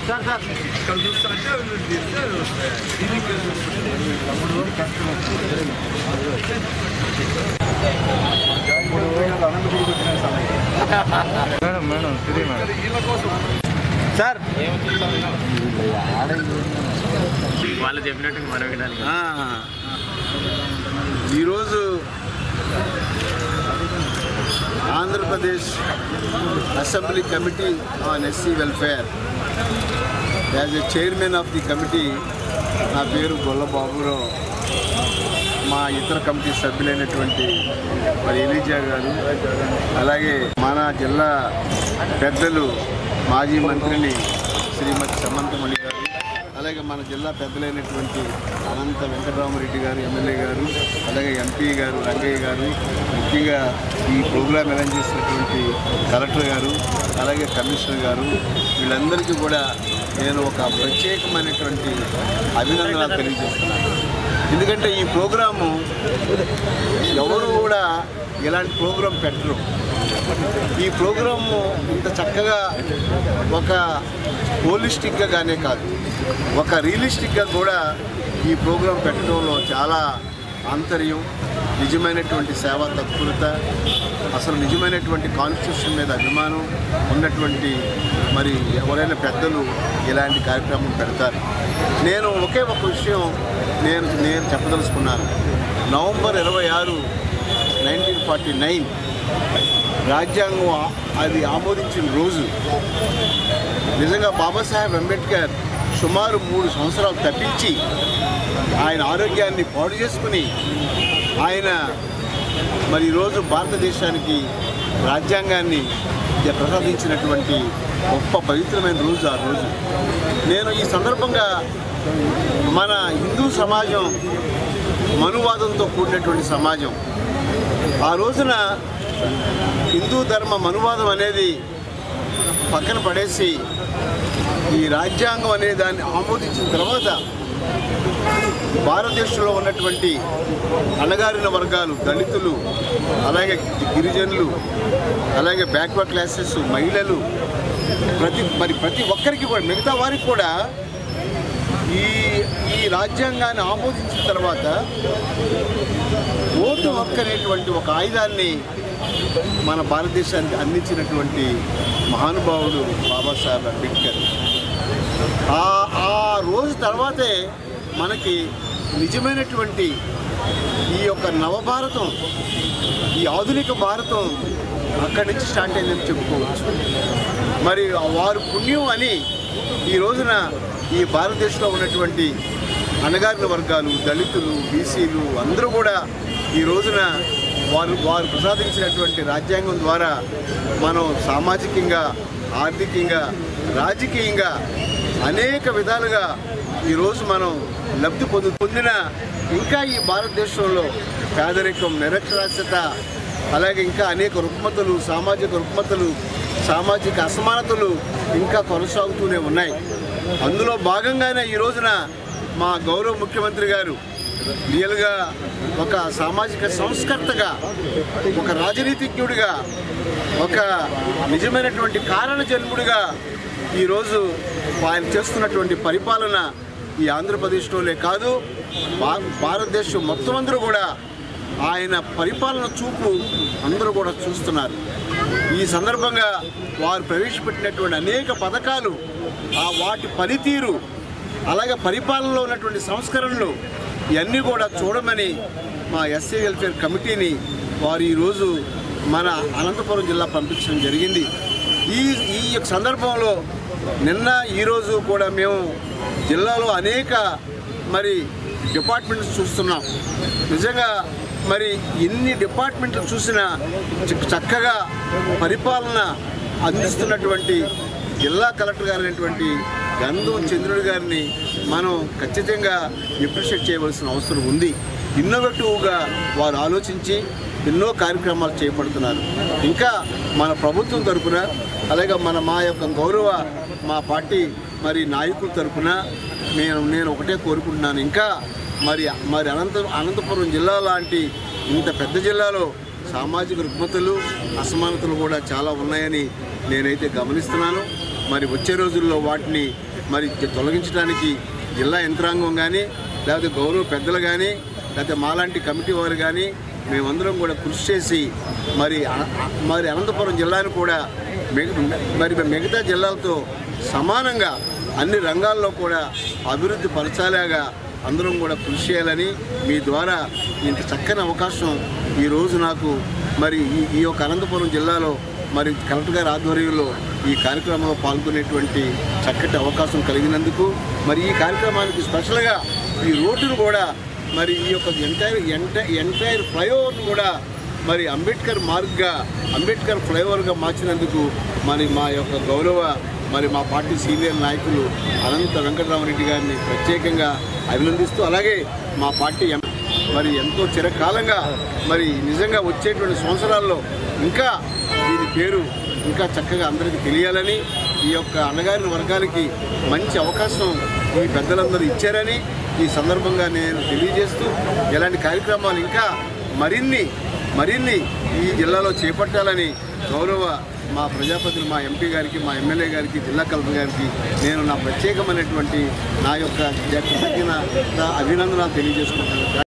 ఇక్కడ చూస్తా అంటే అవి తీస్తే అవి వస్తాయి. దీనికి మేడం మేడం సిరి మేడం వీళ్ళ కోసం సార్ వాళ్ళు చెప్పినట్టు మనం వినాలి ఆ, ఈరోజు Andhra Pradesh assembly committee on SC welfare as a chairman of the committee నా పేరు గొల్ల బాబురావు మా ఇతర కమిటీ సభ్యులైనటువంటి మరి ఎలీజా గారు అలాగే మన జిల్లా పెద్దలు మాజీ మంత్రిని శ్రీమతి సమంతమణి గారు అలాగే మన జిల్లా పెద్దలైనటువంటి అనంత వెంకటరామరెడ్డి గారు ఎమ్మెల్యే గారు అలాగే ఎంపీ గారు రంగయ్య గారు ముఖ్యంగా ఈ ప్రోగ్రాం అరేంజ్ చేసినటువంటి కలెక్టర్ గారు అలాగే కమిషనర్ గారు వీళ్ళందరికీ కూడా నేను ఒక ప్రత్యేకమైనటువంటి అభినందనలు తెలియజేస్తున్నాను ఎందుకంటే ఈ ప్రోగ్రాము ఎవరు కూడా ఇలాంటి ప్రోగ్రాం పెట్టరు ఈ ప్రోగ్రాము ఇంత చక్కగా ఒక హోలిస్టిక్గా గానే కాదు ఒక రియలిస్టిక్గా కూడా ఈ ప్రోగ్రాం పెట్టడంలో చాలా ఆంతర్యం నిజమైనటువంటి సేవా తత్పరత అసలు నిజమైనటువంటి కాన్స్టిట్యూషన్ మీద అభిమానం ఉన్నటువంటి మరి ఎవరైనా పెద్దలు ఇలాంటి కార్యక్రమం పెడతారు నేను ఒకే ఒక విషయం నేను నేను చెప్పదలుచుకున్నాను నవంబర్ ఇరవై ఆరు నైన్టీన్ ఫార్టీ నైన్ రాజ్యాంగం ఆ- అది ఆమోదించిన రోజు నిజంగా బాబాసాహెబ్ అంబేద్కర్ సుమారు మూడు సంవత్సరాలు తప్పించి ఆయన ఆరోగ్యాన్ని పాడు చేసుకుని ఆయన మరి ఈరోజు భారతదేశానికి రాజ్యాంగాన్ని ప్రసాదించినటువంటి గొప్ప పవిత్రమైన రోజు ఆ రోజు నేను ఈ సందర్భంగా మన హిందూ సమాజం మనువాదంతో కూడినటువంటి సమాజం ఆ రోజున హిందూ ధర్మ మనువాదం అనేది పక్కన పడేసి ఈ రాజ్యాంగం అనే దాన్ని ఆమోదించిన తర్వాత భారతదేశంలో ఉన్నటువంటి అణగారిన వర్గాలు దళితులు అలాగే గిరిజనులు అలాగే బ్యాక్వర్డ్ క్లాసెస్ మహిళలు ప్రతి మరి ప్రతి ఒక్కరికి కూడా మిగతా వారికి కూడా ఈ ఈ రాజ్యాంగాన్ని ఆమోదించిన తర్వాత ఓటు హక్కు అనేటువంటి ఒక ఆయుధాన్ని మన భారతదేశానికి అందించినటువంటి మహానుభావుడు బాబాసాహెబ్ అంబేద్కర్ ఆ ఆ రోజు తర్వాతే మనకి నిజమైనటువంటి ఈ యొక్క నవభారతం ఈ ఆధునిక భారతం అక్కడి నుంచి స్టార్ట్ అయిందని చెప్పుకోవచ్చు మరి వారు పుణ్యం అని ఈ రోజున ఈ భారతదేశంలో ఉన్నటువంటి అణగారిన వర్గాలు దళితులు బీసీలు అందరూ కూడా ఈ రోజున వారు వారు ప్రసాదించినటువంటి రాజ్యాంగం ద్వారా మనం సామాజికంగా ఆర్థికంగా రాజకీయంగా అనేక విధాలుగా ఈరోజు మనం లబ్ధి పొందు పొందిన ఇంకా ఈ భారతదేశంలో పేదరికం నిరక్షరాస్యత అలాగే ఇంకా అనేక రుగ్మతలు సామాజిక రుగ్మతలు సామాజిక అసమానతలు ఇంకా కొనసాగుతూనే ఉన్నాయి అందులో భాగంగానే ఈ రోజున మా గౌరవ ముఖ్యమంత్రి గారు రియల్గా ఒక సామాజిక సంస్కర్తగా ఒక రాజనీతిజ్ఞుడిగా ఒక నిజమైనటువంటి కారణ జన్ముడిగా ఈరోజు ఆయన చేస్తున్నటువంటి పరిపాలన ఈ ఆంధ్రప్రదేశ్లోనే కాదు భా భారతదేశం మొత్తం అందరూ కూడా ఆయన పరిపాలన చూపు అందరూ కూడా చూస్తున్నారు ఈ సందర్భంగా వారు ప్రవేశపెట్టినటువంటి అనేక పథకాలు ఆ వాటి పనితీరు అలాగే పరిపాలనలో ఉన్నటువంటి సంస్కరణలు ఇవన్నీ కూడా చూడమని మా ఎస్సీ వెల్ఫేర్ కమిటీని వారు ఈరోజు మన అనంతపురం జిల్లా పంపించడం జరిగింది ఈ ఈ యొక్క సందర్భంలో నిన్న ఈరోజు కూడా మేము జిల్లాలో అనేక మరి డిపార్ట్మెంట్స్ చూస్తున్నాం నిజంగా మరి ఎన్ని డిపార్ట్మెంట్లు చూసినా చ- చక్కగా పరిపాలన అందిస్తున్నటువంటి జిల్లా కలెక్టర్ గారు అయినటువంటి గంధం చంద్రుడి గారిని మనం ఖచ్చితంగా ఎప్రిషియేట్ చేయవలసిన అవసరం ఉంది ఇన్నోవేటివ్గా వారు ఆలోచించి ఎన్నో కార్యక్రమాలు చేపడుతున్నారు ఇంకా మన ప్రభుత్వం తరపున అలాగే మన మా యొక్క గౌరవ మా పార్టీ మరి నాయకుల తరపున నేను నేను ఒకటే కోరుకుంటున్నాను ఇంకా మరి మరి అనంత అనంతపురం జిల్లా లాంటి ఇంత పెద్ద జిల్లాలో సామాజిక రుగ్మతలు అసమానతలు కూడా చాలా ఉన్నాయని నేనైతే గమనిస్తున్నాను మరి వచ్చే రోజుల్లో వాటిని మరి తొలగించడానికి జిల్లా యంత్రాంగం కానీ లేకపోతే గౌరవ పెద్దలు కానీ లేకపోతే మాలాంటి కమిటీ వారు కానీ మేమందరం కూడా కృషి చేసి మరి అ- అ- మరి అనంతపురం జిల్లాను కూడా మిగ- మరి మిగతా జిల్లాలతో సమానంగా అన్ని రంగాల్లో కూడా అభివృద్ధి పరచాలేగా అందరం కూడా కృషి చేయాలని మీ ద్వారా ఇంత చక్కని అవకాశం ఈరోజు నాకు మరి ఈ ఈ యొక్క అనంతపురం జిల్లాలో మరి కలెక్టర్ గారి ఆధ్వర్యంలో ఈ కార్యక్రమంలో పాల్గొనేటువంటి చక్కటి అవకాశం కలిగినందుకు మరి ఈ కార్యక్రమానికి స్పెషల్గా ఈ రోడ్డును కూడా మరి ఈ యొక్క ఎంటైర్ ఎంటైర్ ఎంటైర్ ఫ్లైఓవర్ను కూడా మరి అంబేద్కర్ మార్గ్గా అంబేద్కర్ ఫ్లైఓవర్గా మార్చినందుకు మరి మా యొక్క గౌరవ మరి మా పార్టీ సీనియర్ నాయకులు అనంత వెంకటరామరెడ్డి గారిని ప్రత్యేకంగా అభినందిస్తూ అలాగే మా పార్టీ ఎం- మరి ఎంతో చిరకాలంగా మరి నిజంగా వచ్చేటువంటి సంవత్సరాల్లో ఇంకా దీని పేరు ఇంకా చక్కగా అందరికీ తెలియాలని ఈ యొక్క అన్నగారిన వర్గాలకి మంచి అవకాశం ఈ పెద్దలందరూ ఇచ్చారని ఈ సందర్భంగా నేను తెలియజేస్తూ ఇలాంటి కార్యక్రమాలు ఇంకా మరిన్ని మరిన్ని ఈ జిల్లాలో చేపట్టాలని గౌరవ మా ప్రజాపతిని మా ఎంపీ గారికి మా ఎమ్మెల్యే గారికి జిల్లా కలెక్టర్ గారికి నేను నా ప్రత్యేకమైనటువంటి నా యొక్క కృతజ్ఞత అభినందనలు తెలియజేసుకుంటాను